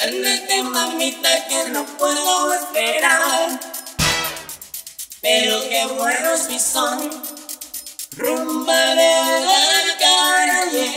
Ándate, mamita, que no puedo esperar. Pero qué buenos mis son. Rumba de la calle.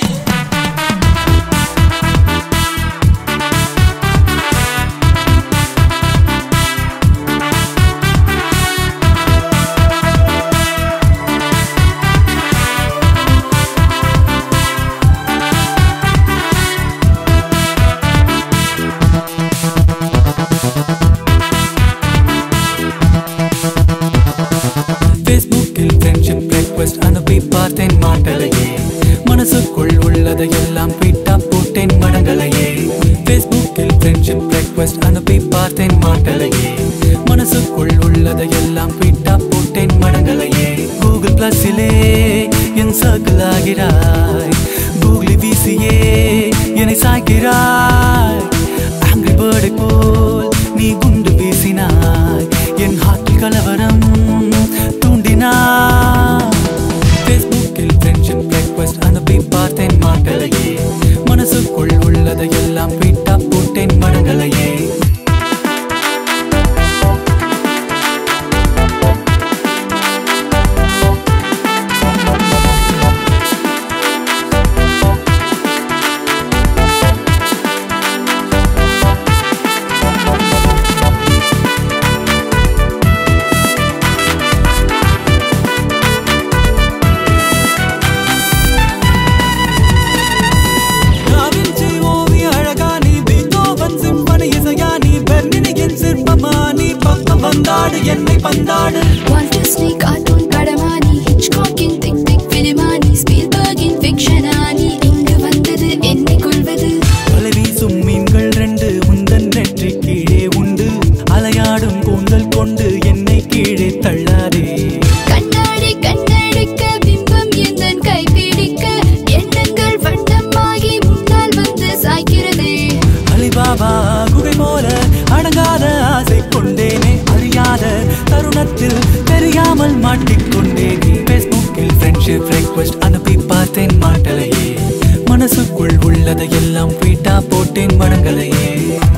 ஃபேஸ்புக்கில் friendship request அனுப்பி பார்த்தேன் மாட்டலையே மனசுக்குள் உள்ளதையெல்லாம் ட்வீட்டா போட்டேன் மடங்களையே ஃபேஸ்புக்கில் ஃப்ரெண்ட்ஷிப் ரெக்வெஸ்ட் அனுப்பி பார்த்தேன் மாட்டலையே மனசுக்குள் உள்ளதையெல்லாம் ட்வீட்டா போட்டேன் மடங்களையே கூகுள் பிளஸிலே என் சர்க்கிள் ஆகிறாய் கூகுளி வீசியே என்னை சாய்க்கிறாய் ஆங்கிரி பேர்டை போல் நீ குண்டு வீசினாய் என் ஹார்ட்டில் கலவரம் தூண்டினாய் ஃபேஸ்புக்கில் ஃப்ரெண்ட்ஷிப் ரெக்வெஸ்ட் அனுப்பி பார்த்தேன் மாட்டலையே மனசுக்குள் உள்ளதையெல்லாம் ட்வீட்டா போட்டேன் மடங்களையே டாவின்சி ஓவிய அழகா நீ பீத்தோவன் சிம்பனி இசையா நீ பெர்னினியின் சிற்பமா நீ பக்கம் வந்தாடு என்னை பந்தாடு Walt Disney cartoon கடமானி ஹிச்காக்கின் திக் திக் பிலிமானி ஸ்பீல்பர்கின் ஃபிக்ஷனானி இங்கு வந்தது என்னை கொள்வது வலை வீசும் மீன்கள் ரெண்டு உந்தன் நெற்றி கீழே உண்டு அலையாடும் கூந்தல் கொண்டு என்னை கீழே தள்ளாதே கண்ணாடி கண்ணடிக்க பிம்பம் எந்தன் கைப்பிடிக்க எண்ணங்கள் வண்ணமாகி முன்னால் வந்து சாய்க்கிறதே அலிபாபா குகை போல அடங்காத ஆசை கொண்டேனே அறியாத தருணத்தில் தெரியாமல் மாட்டிக்கொண்டேனே ஃபேஸ்புக்கில் ஃப்ரெண்ட்ஷிப் ரெக்வெஸ்ட் அனுப்பி பார்த்தேன் மாட்டலையே மனசுக்குள் உள்ளதையெல்லாம் ட்வீட்டா போட்டேன் மடங்களையே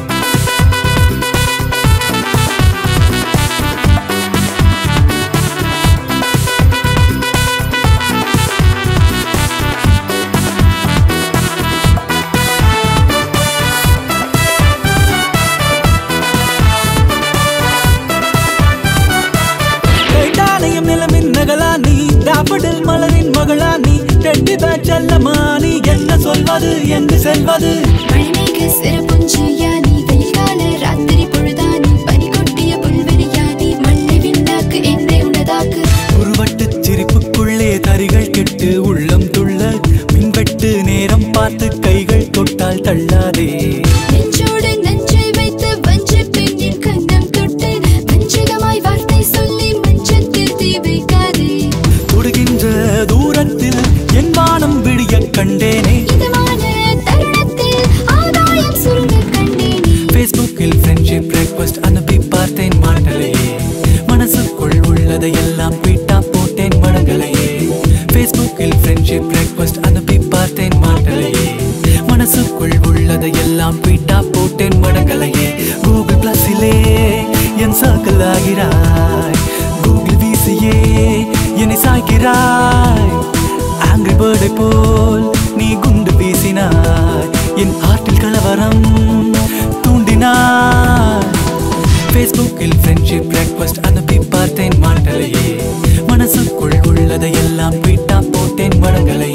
டைட்டானியம் நிலமின் நகலா நீ டாபடில் மலரின் மகளா நீ டெட்டி செல்லமா நீ என்ன சொல்வது என்று செல்வது மணிமேக சிறப்புஞ்சியானி வெயில் கால ராத்திரி பொழுதானி பனி கொட்டிய புல்வெளியானி மண்ணை விண்ணாக்கு என்னை உனதாக்கு உருவட்டு சிரிப்புக்குள்ளே தரிகள் கெட்டு உள்ளம் துள்ள மின்வெட்டு நேரம் பார்த்து கைகள் தொட்டால் தள்ளாதே நெஞ்சோடு நெஞ்சை வைத்து வஞ்ச பெண்ணின் கண்ணம் தொட்டு வஞ்சகமாய் வார்த்தை சொல்லி மஞ்சத்தில் தீ வைக்காதே தொடுகின்ற தூரத்தில் என் வானம் விடிய கண்டேனே இதமான தருணத்தில் ஆதாயம் சுருங்க கண்டேனே ஃபேஸ்புக்கில் ஃப்ரெண்ட்ஷிப் ரெக்வெஸ்ட் அனுப்பி பார்த்தேன் மாட்டலையே மனசுக்குள் உள்ளதையெல்லாம் ட்வீட்டா போட்டேன் மடங்களையே ஃபேஸ்புக்கில் ஃப்ரெண்ட்ஷிப் ரெக்வெஸ்ட் அனுப்பி பார்த்தேன் மாட்டலையே மனசுக்குள் உள்ளதையெல்லாம் ட்வீட்டா போட்டேன் மடங்களையே கூகுள் பிளஸிலே என் சர்க்கிள் ஆகிறாய் கூகுள் வீசியே என்னை சாய்க்கிறாய் ஆங்கிரி பேர்டை போல் நீ குண்டு வீசினாய் என் ஹார்ட்டில் கலவரம் தூண்டினாய் ஃபேஸ்புக்கில் ஃப்ரெண்ட்ஷிப் ரெக்வெஸ்ட் அனுப்பி பார்த்தேன் மாட்டலையே மனசுக்குள் உள்ளதையெல்லாம் ட்வீட்டா போட்டேன் மடங்களை